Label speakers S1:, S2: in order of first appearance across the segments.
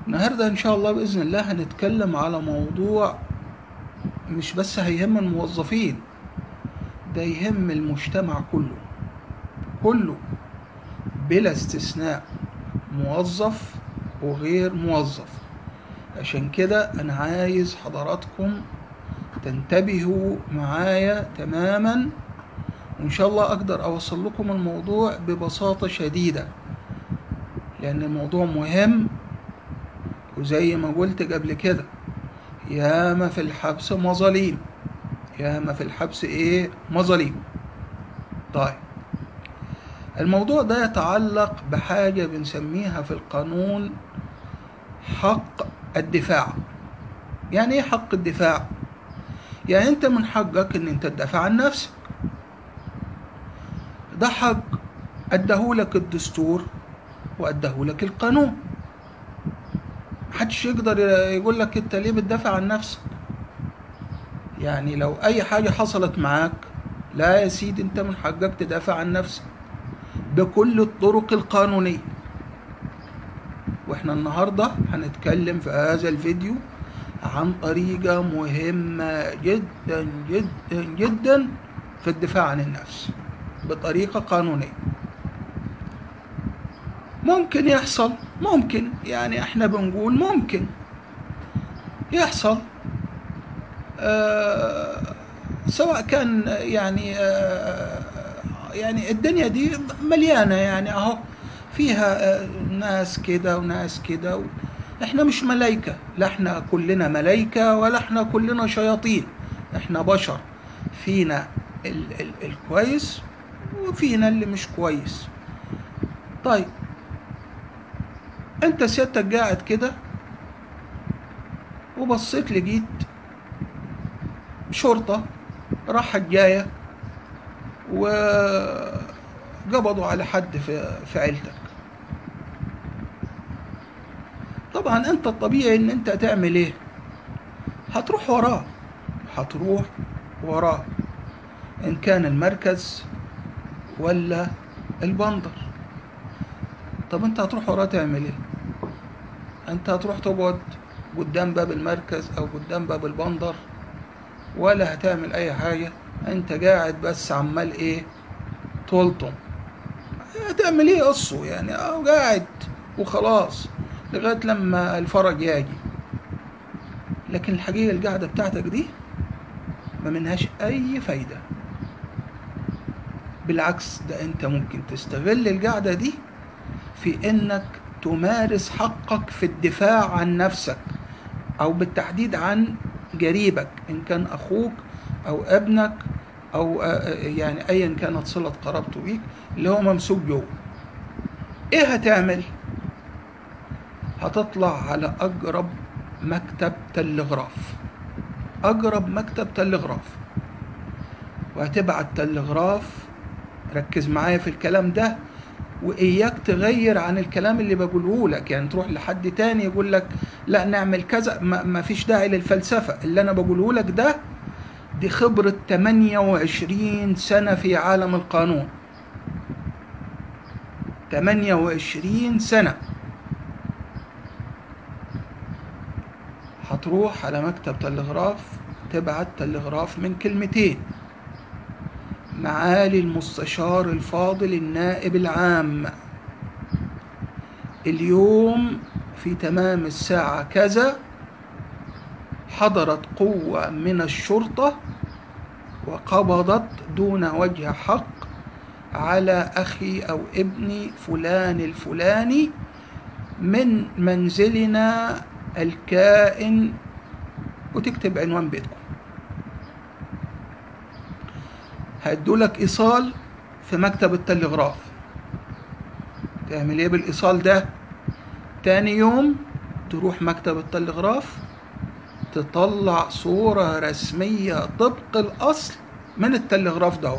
S1: النهاردة إن شاء الله بإذن الله هنتكلم على موضوع مش بس هيهم الموظفين ده يهم المجتمع كله كله بلا استثناء موظف وغير موظف عشان كده أنا عايز حضراتكم تنتبهوا معايا تماما وإن شاء الله أقدر أوصل لكم الموضوع ببساطة شديدة لأن الموضوع مهم وزي ما قلت قبل كده ياما في الحبس مظاليم ياما في الحبس ايه مظاليم طيب الموضوع ده يتعلق بحاجة بنسميها في القانون حق الدفاع يعني ايه حق الدفاع يعني انت من حقك ان انت تدافع عن نفسك ده حق ادهولك الدستور وادهولك القانون محدش يقدر يقول لك انت ليه بتدافع عن نفسك يعني لو اي حاجة حصلت معاك لا يا سيدي انت من حقك تدافع عن نفسك بكل الطرق القانونية واحنا النهاردة هنتكلم في هذا الفيديو عن طريقة مهمة جدا جدا جدا في الدفاع عن النفس بطريقة قانونية ممكن يحصل ممكن يعني احنا بنقول ممكن يحصل آه سواء كان يعني آه يعني الدنيا دي مليانة يعني اهو فيها آه ناس كده وناس كده و... احنا مش ملايكة لا احنا كلنا ملايكة ولا احنا كلنا شياطين احنا بشر فينا ال ال الكويس وفينا اللي مش كويس طيب انت سيادتك قاعد كده وبصيت لقيت شرطة راحت جاية وقبضوا على حد في, في عيلتك طبعا انت الطبيعي ان انت تعمل ايه هتروح وراه هتروح وراه ان كان المركز ولا البندر طب انت هتروح وراه تعمل ايه انت هتروح تقعد قدام باب المركز او قدام باب البندر ولا هتعمل اي حاجة انت قاعد بس عمال ايه تلطم هتعمل ايه قصه يعني اه قاعد وخلاص لغاية لما الفرج يجي لكن الحقيقة القعدة بتاعتك دي ما منهاش اي فايدة بالعكس ده انت ممكن تستغل القعدة دي في انك تمارس حقك في الدفاع عن نفسك او بالتحديد عن قريبك ان كان اخوك او ابنك او يعني ايا كانت صلة قرابته بيك اللي هو ممسوك جوه ايه هتعمل هتطلع على اقرب مكتب تلغراف اقرب مكتب تلغراف وهتبعت تلغراف ركز معايا في الكلام ده واياك تغير عن الكلام اللي بقوله لك يعني تروح لحد تاني يقول لك لا نعمل كذا ما, ما فيش داعي للفلسفة اللي انا بقوله لك ده دي خبرة 28 سنة في عالم القانون 28 سنة هتروح على مكتب تلغراف تبعت تلغراف من كلمتين معالي المستشار الفاضل النائب العام اليوم في تمام الساعة كذا حضرت قوة من الشرطة وقبضت دون وجه حق على أخي أو ابني فلان الفلاني من منزلنا الكائن وتكتب عنوان بيتكم هيدولك ايصال في مكتب التلغراف تعمل ايه بالايصال ده تاني يوم تروح مكتب التلغراف تطلع صورة رسمية طبق الأصل من التلغراف ده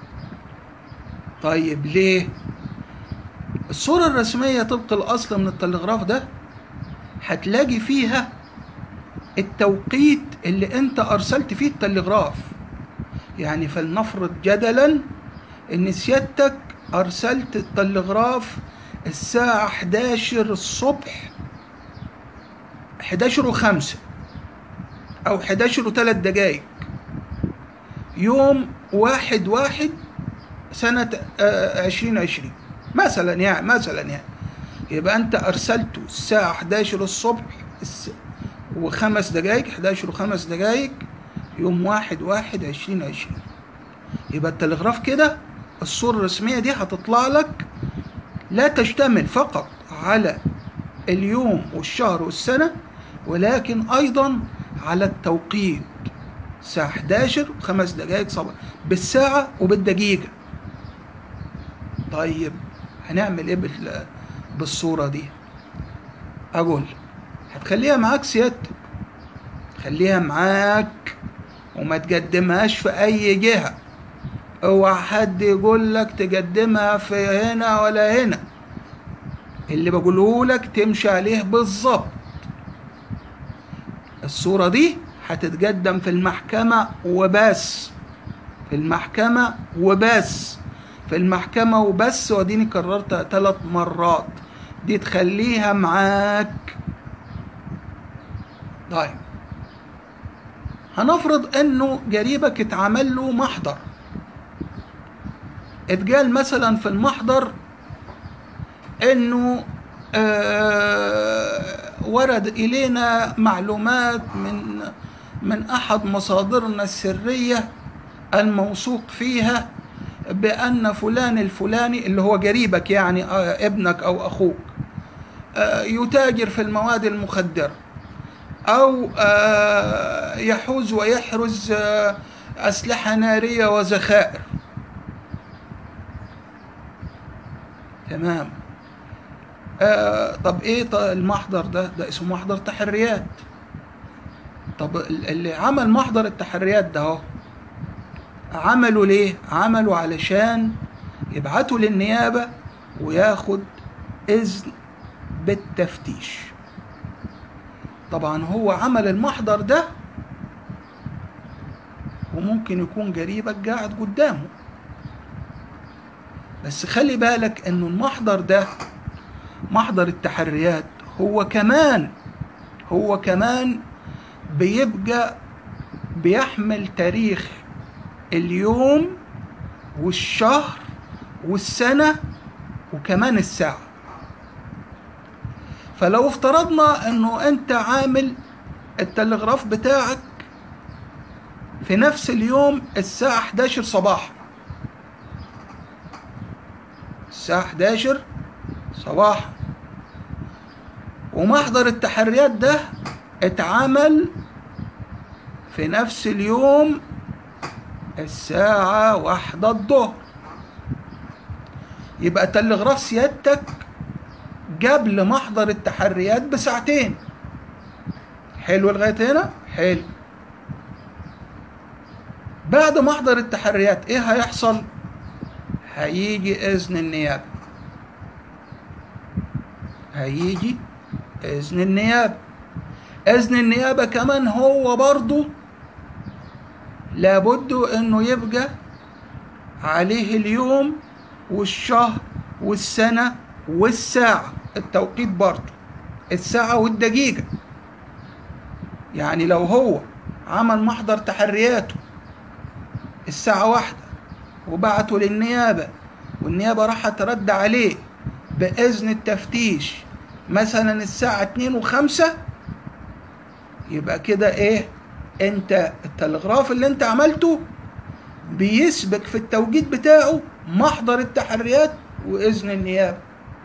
S1: طيب ليه الصورة الرسمية طبق الأصل من التلغراف ده هتلاقي فيها التوقيت اللي انت أرسلت فيه التلغراف يعني فلنفرض جدلا ان سيادتك ارسلت التلغراف الساعة 11 الصبح 11 و5 او 11 و3 دقايق يوم واحد واحد سنة عشرين عشرين مثلا يعني مثلا يعني يبقى انت ارسلته الساعة 11 الصبح الس... وخمس دقايق 11 وخمس دقايق يوم واحد واحد عشرين عشرين يبقى التلغراف كده الصورة الرسمية دي هتطلع لك لا تشتمل فقط على اليوم والشهر والسنة ولكن أيضا على التوقيت الساعة 11 وخمس دقايق صباح بالساعة وبالدقيقة طيب هنعمل ايه بال- بالصورة دي أقول هتخليها معاك سيادتك خليها معاك وما تقدمهاش في أي جهة اوعى حد يقول لك تقدمها في هنا ولا هنا اللي بقوله لك تمشي عليه بالظبط الصورة دي هتتقدم في المحكمة وبس في المحكمة وبس في المحكمة وبس وديني كررتها ثلاث مرات دي تخليها معاك طيب هنفرض انه قريبك اتعمل له محضر اتقال مثلا في المحضر انه آه ورد الينا معلومات من من احد مصادرنا السريه الموثوق فيها بان فلان الفلاني اللي هو قريبك يعني آه ابنك او اخوك آه يتاجر في المواد المخدره او آه يحوز ويحرز آه اسلحه ناريه وذخائر تمام آه طب ايه طب المحضر ده ده اسمه محضر تحريات طب اللي عمل محضر التحريات ده اهو عملوا ليه عملوا علشان يبعتوا للنيابة وياخد إذن بالتفتيش طبعا هو عمل المحضر ده وممكن يكون قريبك قاعد قدامه بس خلي بالك انه المحضر ده محضر التحريات هو كمان هو كمان بيبقى بيحمل تاريخ اليوم والشهر والسنة وكمان الساعة فلو افترضنا انه انت عامل التلغراف بتاعك في نفس اليوم الساعة 11 صباحا الساعة 11 صباحا ومحضر التحريات ده اتعمل في نفس اليوم الساعة واحدة الظهر يبقى تلغراف سيادتك قبل محضر التحريات بساعتين حلو لغاية هنا حلو بعد محضر التحريات ايه هيحصل هيجي اذن النيابة هيجي اذن النيابة اذن النيابة كمان هو برضو لابد انه يبقى عليه اليوم والشهر والسنة والساعة التوقيت برضه الساعة والدقيقة يعني لو هو عمل محضر تحرياته الساعة واحدة وبعته للنيابة والنيابة راحت ترد عليه بإذن التفتيش مثلا الساعة اتنين وخمسة يبقى كده ايه انت التلغراف اللي انت عملته بيسبق في التوقيت بتاعه محضر التحريات واذن النيابه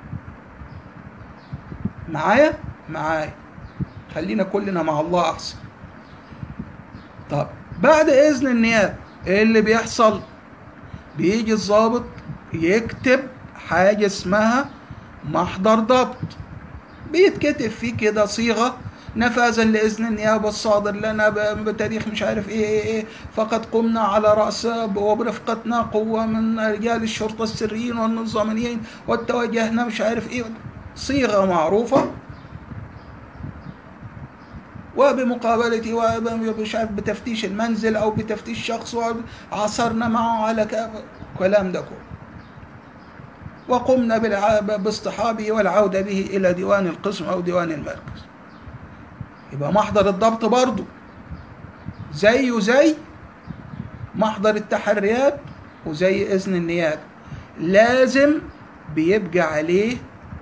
S1: معايا معايا خلينا كلنا مع الله احسن طب بعد اذن النيابه ايه اللي بيحصل بيجي الضابط يكتب حاجه اسمها محضر ضبط بيتكتب فيه كده صيغه نفاذا لاذن النيابه الصادر لنا بتاريخ مش عارف ايه ايه ايه فقد قمنا على راس وبرفقتنا قوه من رجال الشرطه السريين والنظاميين وتوجهنا مش عارف ايه صيغه معروفه وبمقابلتي ومش عارف بتفتيش المنزل او بتفتيش شخص وعثرنا معه على كلام ده كله وقمنا باصطحابه والعوده به الى ديوان القسم او ديوان المركز يبقى محضر الضبط برضو زيه زي محضر التحريات وزي إذن النيابة لازم بيبقى عليه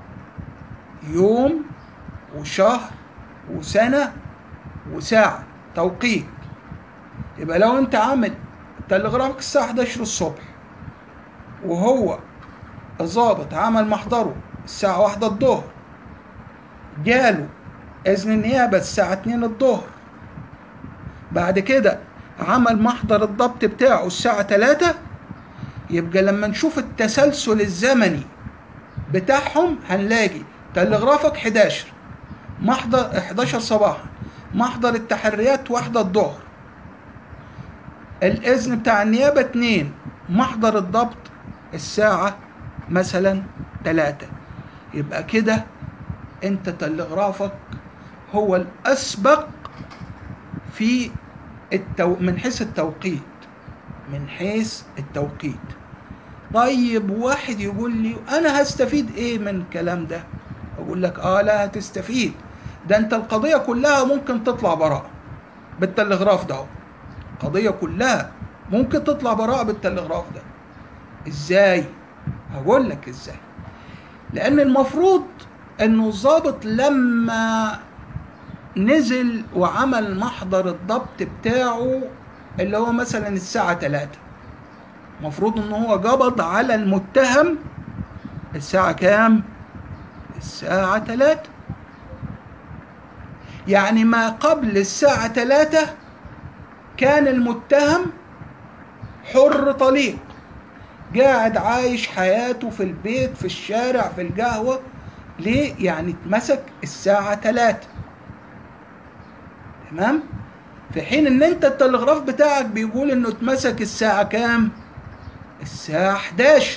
S1: يوم وشهر وسنة وساعة توقيت يبقى لو انت عامل تلغرافك الساعة 11 الصبح وهو الظابط عمل محضره الساعة واحدة الظهر جاله إذن النيابة الساعة 2 الظهر بعد كده عمل محضر الضبط بتاعه الساعة 3 يبقى لما نشوف التسلسل الزمني بتاعهم هنلاقي تلغرافك 11 محضر 11 صباحا محضر التحريات واحدة الظهر الإذن بتاع النيابة اتنين محضر الضبط الساعة مثلا تلاتة يبقى كده انت تلغرافك هو الأسبق في التو... من حيث التوقيت من حيث التوقيت طيب واحد يقول لي انا هستفيد ايه من الكلام ده اقول لك اه لا هتستفيد ده انت القضيه كلها ممكن تطلع براءه بالتلغراف ده القضيه كلها ممكن تطلع براءه بالتلغراف ده ازاي هقول لك ازاي لان المفروض انه الضابط لما نزل وعمل محضر الضبط بتاعه اللي هو مثلا الساعة 3 المفروض ان هو قبض على المتهم الساعة كام؟ الساعة 3 يعني ما قبل الساعة 3 كان المتهم حر طليق قاعد عايش حياته في البيت في الشارع في القهوة ليه؟ يعني اتمسك الساعة 3 تمام؟ في حين ان انت التلغراف بتاعك بيقول انه اتمسك الساعة كام؟ الساعة 11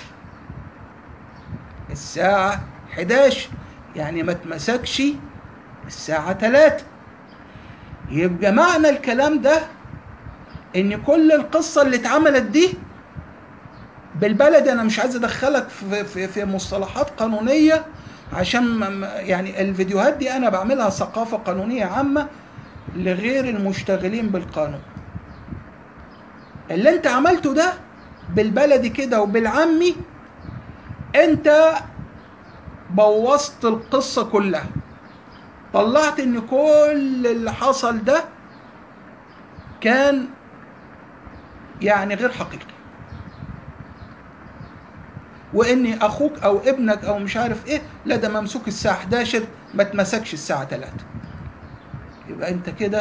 S1: الساعة 11 يعني ما اتمسكش الساعة 3 يبقى معنى الكلام ده ان كل القصة اللي اتعملت دي بالبلد انا مش عايز ادخلك في, في, في مصطلحات قانونية عشان يعني الفيديوهات دي انا بعملها ثقافة قانونية عامة لغير المشتغلين بالقانون اللي انت عملته ده بالبلدي كده وبالعامي انت بوظت القصة كلها طلعت ان كل اللي حصل ده كان يعني غير حقيقي وان اخوك او ابنك او مش عارف ايه لا ده ممسوك الساعه 11 ما اتمسكش الساعه 3 يبقى انت كده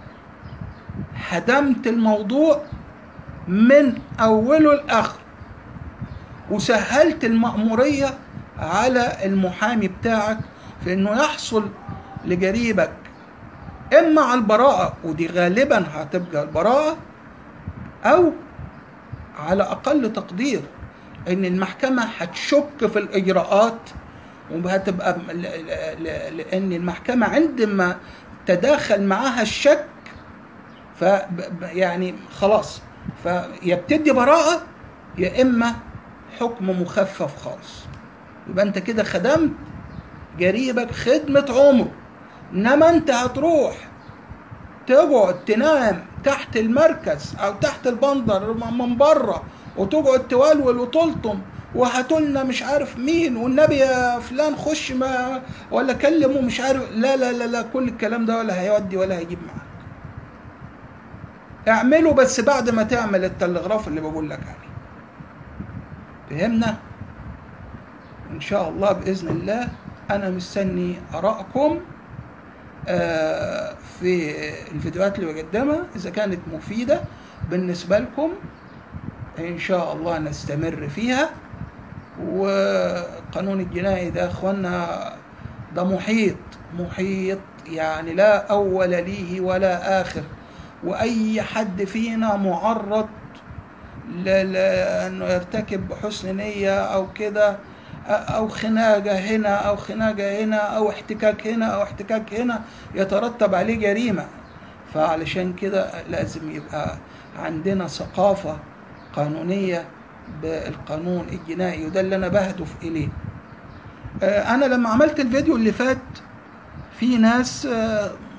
S1: هدمت الموضوع من اوله لاخره وسهلت المأمورية على المحامي بتاعك في انه يحصل لجريبك اما على البراءة ودي غالبا هتبقى البراءة او على اقل تقدير ان المحكمة هتشك في الاجراءات وهتبقى لان المحكمة عندما تداخل معاها الشك ف يعني خلاص فيا بتدي براءة يا اما حكم مخفف خالص يبقى انت كده خدمت جريبك خدمة عمره انما انت هتروح تقعد تنام تحت المركز او تحت البندر من بره وتقعد تولول وتلطم وهاتولنا مش عارف مين والنبي يا فلان خش ما ولا كلمه مش عارف لا لا لا لا كل الكلام ده ولا هيودي ولا هيجيب معاك اعمله بس بعد ما تعمل التلغراف اللي بقول لك عليه فهمنا ان شاء الله باذن الله انا مستني ارائكم في الفيديوهات اللي بقدمها اذا كانت مفيده بالنسبه لكم ان شاء الله نستمر فيها وقانون الجنائي ده اخوانا ده محيط محيط يعني لا اول ليه ولا اخر واي حد فينا معرض لانه يرتكب بحسن نيه او كده او خناقه هنا او خناقه هنا او احتكاك هنا او احتكاك هنا يترتب عليه جريمه فعلشان كده لازم يبقى عندنا ثقافه قانونيه بالقانون الجنائي وده اللي انا بهدف اليه انا لما عملت الفيديو اللي فات في ناس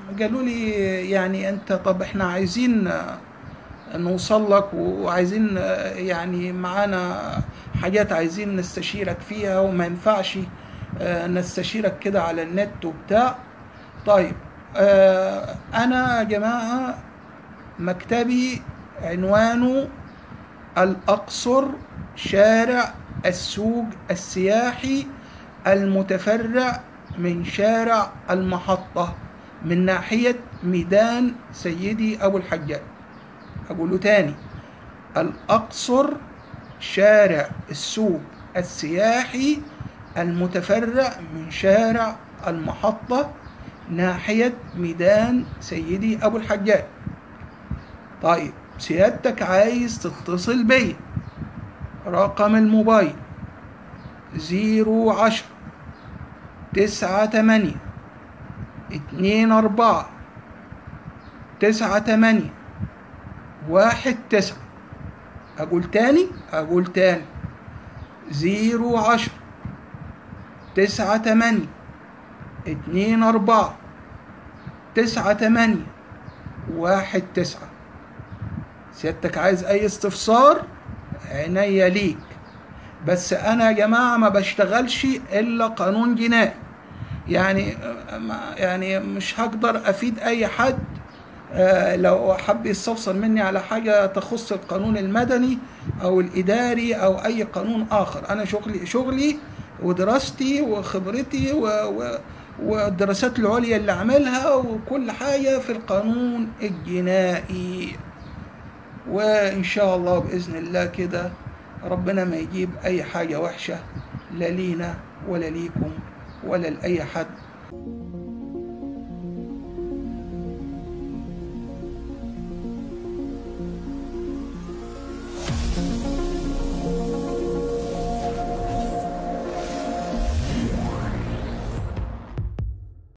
S1: قالوا لي يعني انت طب احنا عايزين نوصل لك وعايزين يعني معانا حاجات عايزين نستشيرك فيها وما ينفعش نستشيرك كده على النت وبتاع طيب انا يا جماعه مكتبي عنوانه الاقصر شارع السوق السياحي المتفرع من شارع المحطة من ناحية ميدان سيدي أبو الحجاج أقوله تاني الأقصر شارع السوق السياحي المتفرع من شارع المحطة ناحية ميدان سيدي أبو الحجاج طيب سيادتك عايز تتصل بي رقم الموبايل زيرو عشرة تسعة تمانية اتنين أربعة تسعة تمانية واحد تسعة أقول تاني أقول تاني زيرو عشرة تسعة تمانية اتنين أربعة تسعة تمانية واحد تسعة سيادتك عايز أي استفسار عينيا ليك بس انا يا جماعه ما بشتغلش الا قانون جنائي يعني يعني مش هقدر افيد اي حد لو حب يستفسر مني على حاجه تخص القانون المدني او الاداري او اي قانون اخر انا شغلي شغلي ودراستي وخبرتي و, و والدراسات العليا اللي عملها وكل حاجه في القانون الجنائي وان شاء الله باذن الله كده ربنا ما يجيب اي حاجه وحشه لا لينا ولا ليكم ولا لاي حد